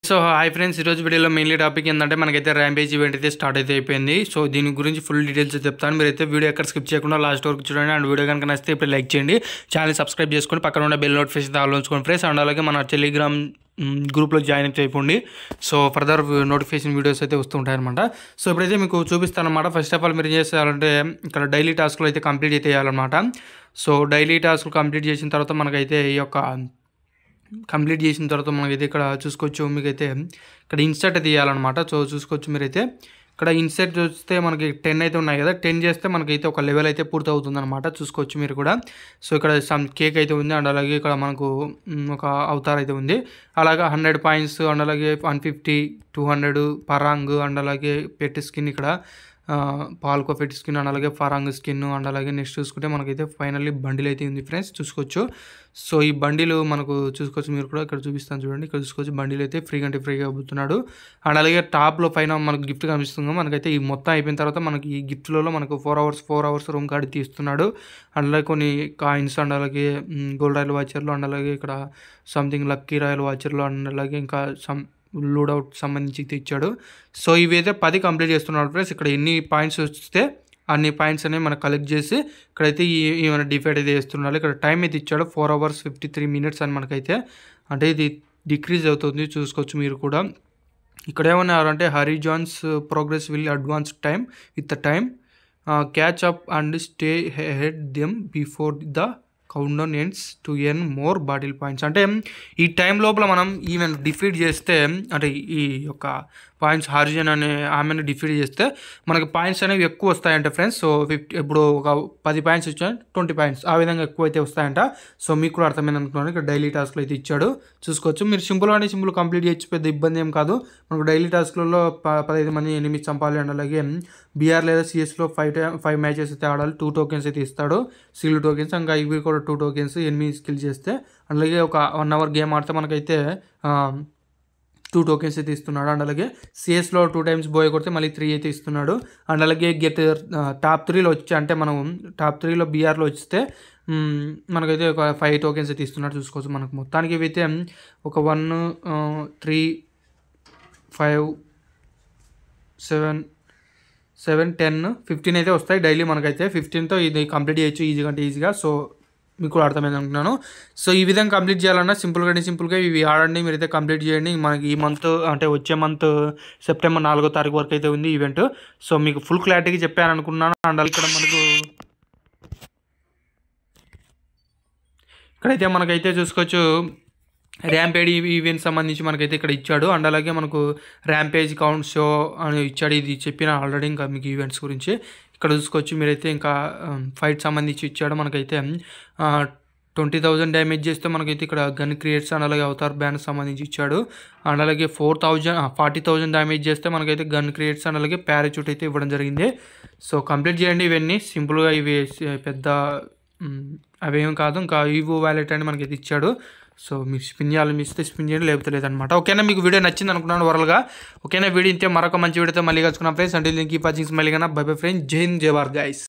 so hi friends ఈరోజు వీడియోలో mainly topic ఏంటంటే మనకైతే ర్యాంపేజ్ ఈవెంట్ అయితే స్టార్ట్ అయితే అయిపోయింది సో దీని గురించి ఫుల్ డీటెయిల్స్ చెప్తాను మీరైతే వీడియో ఎక్కడ స్కిప్ చేయకుండా లాస్ట్ వరకు చూడండి అండ్ వీడియో కనుక నచ్చితే ఇప్పుడు లైక్ చేయండి ఛానల్ సబ్స్క్రైబ్ చేసుకొని పక్కన ఉన్న బెల్ నోటిఫికేషన్ ఆల్ ఉంచుకోండి ఫ్రెండ్స్ అండ్ అలాగే మన టెలిగ్రామ్ మ్, గ్రూప్లో జాయిన్ అయితే అయిపోండి సో ఫర్దర్ నోటిఫికేషన్ వీడియోస్ అయితే వస్తుంటాయి అనమాట సో ఇప్పుడైతే మీకు చూపిస్తాను అనమాట ఫస్ట్ ఆఫ్ ఆల్ మీరు ఏం చేస్తారంటే ఇక్కడ డైలీ టాస్క్లు అయితే కంప్లీట్ అయితే చేయాలన్నమాట సో డైలీ టాస్క్లు కంప్లీట్ చేసిన తర్వాత మనకైతే ఈ యొక్క కంప్లీట్ చేసిన తర్వాత మనకైతే ఇక్కడ చూసుకోవచ్చు మీకైతే ఇక్కడ ఇన్సర్ట్ అయితే చేయాలన్నమాట సో చూసుకోవచ్చు మీరైతే ఇక్కడ ఇన్సర్ట్ చూస్తే మనకి టెన్ అయితే ఉన్నాయి కదా టెన్ చేస్తే మనకైతే ఒక లెవెల్ అయితే పూర్తి అవుతుంది అనమాట చూసుకోవచ్చు మీరు కూడా సో ఇక్కడ సమ్ కేక్ అయితే ఉంది అండ్ అలాగే ఇక్కడ మనకు మ్, ఒక అవతార్ అయితే ఉంది అలాగే హండ్రెడ్ పాయింట్స్ అండ్ అలాగే వన్ ఫిఫ్టీ టూ హండ్రెడ్ పరాంగ్ అండ్ అలాగే పెట్టి స్కిన్ ఇక్కడ ఆ, పాల్కో ఫెట్ స్కిన్ అండ్ అలాగే ఫరాంగ్ స్కిన్ అండ్ అలాగే నెక్స్ట్ చూసుకుంటే మనకైతే ఫైనల్లీ బండిల్ అయితే ఉంది ఫ్రెండ్స్ చూసుకోవచ్చు సో ఈ బండిలు మనకు చూసుకోవచ్చు మీరు కూడా ఇక్కడ చూపిస్తాను చూడండి ఇక్కడ చూసుకోవచ్చు బండిలు అయితే ఫ్రీగా అంటే ఫ్రీగా అమ్ముతున్నాడు అండ్ అలాగే టాప్లో పైన మనకు గిఫ్ట్ కనిపిస్తుంది మనకైతే ఈ మొత్తం అయిపోయిన తర్వాత మనకి ఈ గిఫ్ట్లలో మనకు four hours four hours room card తీస్తున్నాడు అండ్ అలాగే కొన్ని కాయిన్స్ అండ్ అలాగే గోల్డ్ రాయల్ వాచర్లు అండ్ అలాగే ఇక్కడ సంథింగ్ లక్కీ రాయల్ వాచర్లు అండ్ అలాగే ఇంకా సమ్ లూడౌట్ సంబంధించి ఇచ్చాడు సో ఇవి అయితే పది కంప్లీట్ చేస్తున్నాడు ఫ్రెండ్స్ ఇక్కడ ఎన్ని పాయింట్స్ వస్తే అన్ని పాయింట్స్ అనేవి మనం కలెక్ట్ చేసి ఇక్కడైతే ఈ ఏమైనా డిఫైడ్ అయితే చేస్తున్నాడు ఇక్కడ టైం అయితే ఇచ్చాడు four hours fifty three minutes అని మనకైతే అంటే ఇది డిక్రీజ్ అవుతుంది చూసుకోవచ్చు మీరు కూడా ఇక్కడ ఏమన్నారంటే hurry John's progress will advance time with the time catch up and stay head them before the countdown ends to earn more battle points అంటే ఈ టైం లోపల మనం ఈమెను డిఫీట్ చేస్తే అంటే ఈ యొక్క పాయింట్స్ హార్జన్ అనే ఆమెను డిఫీట్ చేస్తే మనకి పాయింట్స్ అనేవి ఎక్కువ వస్తాయంట ఫ్రెండ్స్ సో ఫిఫ్టీ ఇప్పుడు ఒక పది పాయింట్స్ ఇచ్చాయి ట్వంటీ పాయింట్స్ ఆ విధంగా ఎక్కువ అయితే వస్తాయంట సో మీకు కూడా అర్థమైంది అనుకున్నాను ఇక్కడ డైలీ టాస్క్లు అయితే ఇచ్చాడు చూసుకోవచ్చు మీరు సింపుల్ అంటే సింపుల్ కంప్లీట్ చేయొచ్చు పెద్ద ఇబ్బంది ఏం కాదు మనకు డైలీ టాస్క్లలో ప పదహైదు మంది ఎనిమిది చంపాలి అండ్ అలాగే బీఆర్ లేదా సిఎస్లో ఫైవ్ టైం ఫైవ్ మ్యాచెస్ అయితే ఆడాలి టూ టోకెన్స్ అయితే ఇస్తాడు సిల్ టోకెన్స్ ఇంకా ఇవి కూడా టూ టోకెన్స్ ఎనిమిది స్కిల్ చేస్తే అలాగే ఒక వన్ అవర్ గేమ్ ఆడితే మనకైతే టూ టోకెన్స్ అయితే ఇస్తున్నాడు అండ్ అలాగే సిఎస్లో టూ టైమ్స్ బోయ్ కొడితే మళ్ళీ త్రీ అయితే ఇస్తున్నాడు అండ్ అలాగే గెట్ టాప్ త్రీలో వచ్చి అంటే మనం టాప్ త్రీలో బీఆర్లో వస్తే మ్, మనకైతే ఒక ఫైవ్ టోకెన్స్ అయితే ఇస్తున్నాడు చూసుకోవచ్చు మనకు మొత్తానికి ఇవైతే ఒక one three five seven seven ten fifteen అయితే వస్తాయి డైలీ మనకైతే ఫిఫ్టీన్తో ఇది కంప్లీట్ చేయొచ్చు ఈజీగా అంటే ఈజీగా సో మీకు కూడా అర్థమైంది అనుకుంటున్నాను సో ఈ విధంగా కంప్లీట్ చేయాలన్నా సింపుల్గా అంటే సింపుల్గా ఇవి ఆడండి మీరైతే కంప్లీట్ చేయండి మనకి ఈ మంత్ అంటే వచ్చే మంత్ సెప్టెంబర్ నాలుగో తారీఖు వరకు అయితే ఉంది ఈవెంట్ సో మీకు ఫుల్ క్లారిటీగా చెప్పాను అనుకున్నాను అండ్ ఇక్కడ మనకు ఇక్కడైతే మనకైతే చూసుకోవచ్చు ర్యాంపేజ్ ఈవెంట్ సంబంధించి మనకైతే ఇక్కడ ఇచ్చాడు అండ్ అలాగే మనకు ర్యాంపేజ్ కౌంట్ షో అని ఇచ్చాడు ఇది చెప్పిన ఆల్రెడీ ఇంకా మీకు ఈవెంట్స్ గురించి ఇక్కడ చూసుకోవచ్చు మీరైతే ఇంకా ఫైట్ సంబంధించి ఇచ్చాడు మనకైతే ట్వంటీ థౌజండ్ డ్యామేజ్ చేస్తే మనకైతే ఇక్కడ గన్ క్రియేట్స్ అండ్ అలాగే అవతార్ బ్యాన్ సంబంధించి ఇచ్చాడు అండ్ అలాగే four thousand forty thousand damage చేస్తే మనకైతే గన్ క్రియేట్స్ అండ్ అలాగే ప్యారాచూట్ అయితే ఇవ్వడం జరిగింది సో కంప్లీట్ చేయండి ఇవన్నీ సింపుల్గా ఇవి పెద్ద మ్, అవేం కాదు ఇంకా ఈవో వ్యాలెట్ అని మనకి ఇచ్చాడు సో మీరు స్పిన్ చేయాలి మీ ఇస్తే స్పిన్ చేయండి లేకపోతే లేదనమాట ఓకేనా మీకు వీడియో నచ్చింది అనుకున్నాను ఓవరాల్గా ఓకేనా వీడియో ఇంతే మరొక మంచి వీడియోతో మళ్ళీ కలుసుకున్నాం ఫ్రెండ్స్ అంటే దీనికి పర్చింగ్స్ మళ్ళీ కన్నా బై బై ఫ్రెండ్స్ జై హింద్ జై భారత్ గైస్